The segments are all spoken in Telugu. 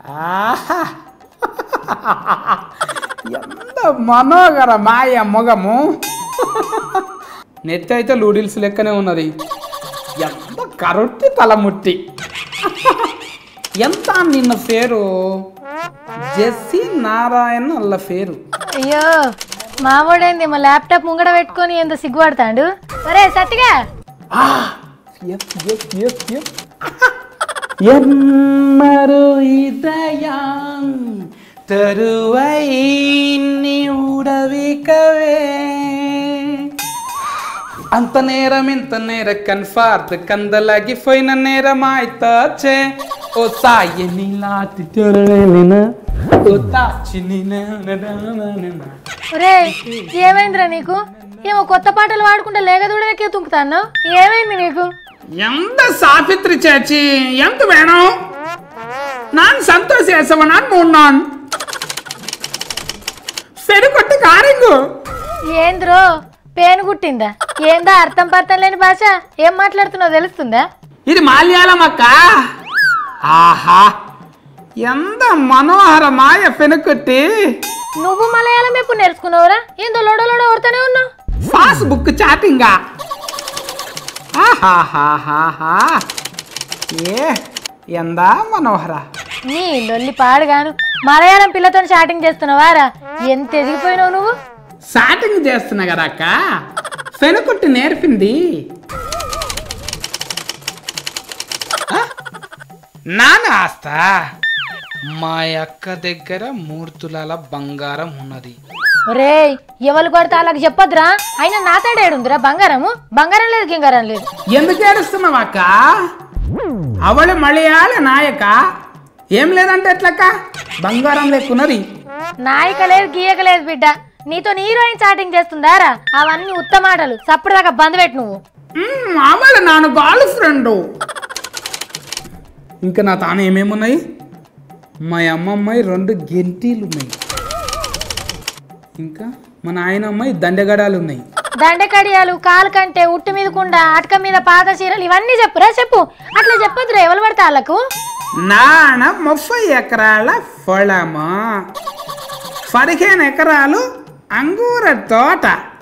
ఆహా ఎంత మనోగర మాయ మొగము నెత్తి అయితే లూడిల్స్ లెక్కనే ఉన్నది ఎంత కరొట్టి తలముట్టి ఎంత నిన్న పేరు జెస్సీ నారాయణ అల్ల పేరు అయ్యో మామూడైంది మా ల్యాప్టాప్ ముంగడ పెట్టుకొని ఎంత సిగ్గుపడతాడు ఒరే సత్తిగా ఆ, ఎప్, ఎప్, ఎప్, ఎప్. ఎమ్మరు இதயம் தருவை நீ உடவிக்கவே అంత నేరం ఇంత నేర కన్ఫార్ట్ కందలాగి పోయిన నేరం ఆಯ್ತಾಚೆ ఓ సాయి నీలాటి తెరవేలిన ఓ తాచి ఒరే ఏమైందిరా నీకు ఏమో కొత్త పాటలు పాడుకుంటే లేగదూడలకే తుంకుతాను ఏమైంది నీకు ఎంత సావిత్రి ചേച്ചി എന്ത് വേണോ ഞാൻ സന്തോഷ് യേശവനാൻ മൂന്നാൻ పెరుగొట్టి కారింగు ఏంద్రో పేను గుట్టిందా ఏందా అర్థం పర్థం లేని భాష ఏం మాట్లాడుతున్నావు తెలుస్తుందా ఇది మాల్యాళం అక్క ఆహా ఎంత మనోహరమాయ పెనుకొట్టి నువ్వు మలయాళం ఎప్పుడు నేర్చుకున్నావురా ఏందో లోడ లోడ ఓడుతూనే ఉన్నావు ఫాస్బుక్ చాటింగా ఆహాహాహాహా ఏ ఎందా మనోహర నీ లొల్లి పాడుగాను మలయాళం పిల్లతో చాటింగ్ చేస్తున్నావారా ఎంత ఎదిగిపోయినావు నువ్వు చాటింగ్ చేస్తున్నా కదా అక్క పెనుకొట్టి నేర్పింది ఆ? నాన్న ఆస్త మా అక్క దగ్గర మూడు తులాల బంగారం ఉన్నది ఒరేయ్ ఎవరు కొడితే వాళ్ళకి చెప్పొద్దురా అయినా నా తేడేడుందిరా బంగారము బంగారం లేదు గింగారం లేదు ఎందుకు ఏడుస్తున్నావు అక్క అవళ మలయాళ నాయక ఏం లేదంటే ఎట్లక్క బంగారం లెక్కున్నది నాయక లేదు గీయక లేదు బిడ్డ నీతో హీరోయిన్ చాటింగ్ చేస్తుందారా అవన్నీ ఉత్తమాటలు సప్పుడు దాకా బంద్ పెట్టు నువ్వు మ్మ్, అవళ నాను గర్ల్ ఫ్రెండ్ ఇంకా నా తాను ఏమేమున్నాయి మా అమ్మమ్మాయి రెండు గెంటీలు ఉన్నాయి ఇంకా మా నాయనమ్మాయి దండగడాలు ఉన్నాయి దండకడియాలు కాలు కంటే ఉట్టు మీద కుండ అటక మీద పాత చీరలు ఇవన్నీ చెప్పురా చెప్పు అట్లా చెప్పొద్దురా ఎవరు పడితే వాళ్ళకు నాన్న ముప్పై ఎకరాల పొలము పదిహేను ఎకరాలు అంగూర తోట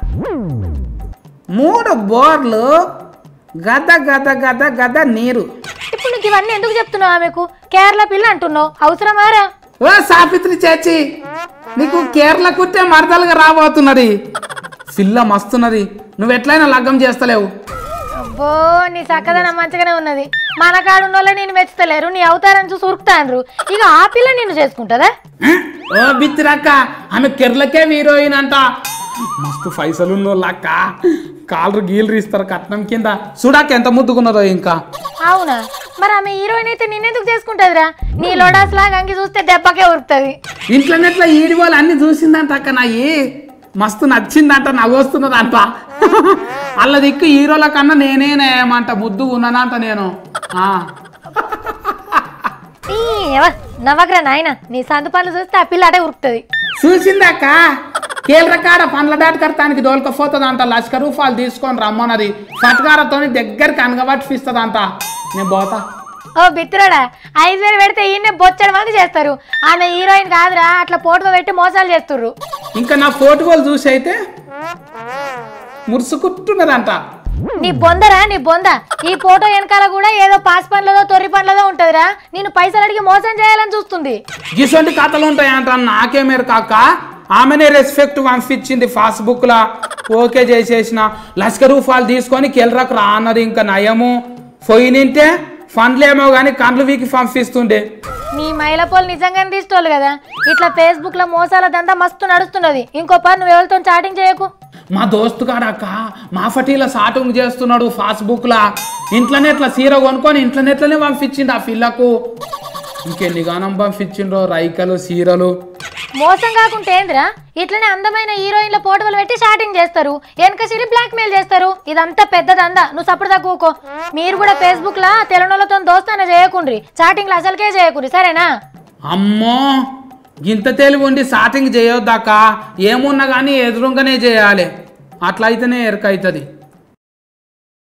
మూడు బోర్లు గద గద గద గద నీరు ఇప్పుడు నీకు ఇవన్నీ ఎందుకు చెప్తున్నావు ఆమెకు కేరళ పిల్ల అంటున్నావు అవసరమారా ఓ సాపిత్రి చేచి నీకు కేరళ కుట్టే మరదలుగా రాబోతున్నది పిల్ల మస్తున్నది నువ్వు ఎట్లయినా లగ్గం చేస్తలేవు అబ్బో నీ చక్కదనం మంచిగానే ఉన్నది మన కాడున్న వాళ్ళే నేను మెచ్చుతలేరు నీ అవతారం చూసి ఉరుకుతాండ్రు ఇక ఆ పిల్ల నిన్ను చేసుకుంటుందా ఆ? ఓ బిత్తిరక్క ఆమె కేరళకే హీరోయిన్ అంట మస్తు పైసలు ఉన్నోళ్ళక్క కాళ్ళు గీళ్ళు ఇస్తారు కట్నం కింద చూడాక ఎంత ముద్దుకున్నదో ఇంకా అవునా మరి ఆమె హీరోయిన్ అయితే నిన్నెందుకు చేసుకుంటదిరా నీ లోడాస్ లాగా అంగి చూస్తే దెబ్బకే ఉరుకుతుంది ఇంట్లో నెట్ల ఈడి వాళ్ళు అన్ని చూసిందంట అక్క నాయి మస్తు నచ్చిందంట నవ్వొస్తున్నదంట అల్ల దిక్కు హీరోల కన్నా నేనేనేమంట ముద్దు ఉన్నానంట నేను ఆ. ఈ ఎవ, నవ్వకరా నాయన నీ సందు పనులు చూస్తే ఆ పిల్ల అటే ఉరుకుతుంది చూసిందాక కీలరకాడ పండ్ల దాటకర్తానికి దోలుకపోతుందంట లష్క రూపాయలు తీసుకొని రమ్మన్నది ఫట్కారతో దగ్గరికి అనగబట్టిస్తుందంట నేను పోతా ఓ బిత్తురాడా ఐదు వేలు పెడితే ఈయన్నే బొచ్చడి మంది చేస్తారు ఆమె హీరోయిన్ కాదురా అట్లా పోటుతో పెట్టి మోసాలు చేస్తుర్రు ఇంకా నా ఫోటోలు చూసి అయితే మురుసుకుంటున్నదంట నీ బొందరా నీ బొంద ఈ ఫోటో వెనకాల కూడా ఏదో పాస్ పండ్లదో తొర్రి పండ్లదో ఉంటదిరా నేను పైసలు అడిగి మోసం చేయాలని చూస్తుంది ఇటువంటి కథలు ఉంటాయంట నాకే మీరు కాక ఆమెనే రెస్పెక్ట్ పంపించింది ఫాస్బుక్ లా ఓకే చేసేసిన లష్కర్ రూపాయలు తీసుకొని కెలరకు రా అన్నది ఇంకా నయము పోయినింటే ఫండ్లేమో కానీ కండ్లు వీకి పంపిస్తుండే నీ మైల పోలు నిజంగానే తీసుకోవాలి కదా ఇట్లా ఫేస్బుక్ లో మోసాల దందా మస్తు నడుస్తున్నది ఇంకో పని నువ్వు ఎవరితో చాటింగ్ చేయకు మా దోస్తు కాడక్క మా ఫటీల సాటింగ్ చేస్తున్నాడు ఫాస్బుక్ లా ఇంట్లోనే ఇట్లా సీర కొనుక్కొని ఇంట్లోనే ఇట్లనే పంపించిండు ఆ పిల్లకు ఇంకెన్ని గానం పంపించిండ్రో రైకలు సీరలు మోసం కాకుంటే ఏందిరా ఇట్లనే అందమైన హీరోయిన్ల ఫోటోలు పెట్టి షాటింగ్ చేస్తారు వెనక సిరి బ్లాక్ మెయిల్ చేస్తారు ఇదంతా పెద్ద దందా నువ్వు సప్పుడు తక్కువకో మీరు కూడా ఫేస్బుక్ లా తెలంగాణతో దోస్తాన చేయకుండ్రి చాటింగ్ అసలుకే చేయకుండ్రి సరేనా అమ్మో ఇంత తెలివి ఉండి సాటింగ్ చేయొద్దాక ఏమున్నా కానీ ఎదురుగానే చేయాలి అట్లా అయితేనే ఎరకైతుంది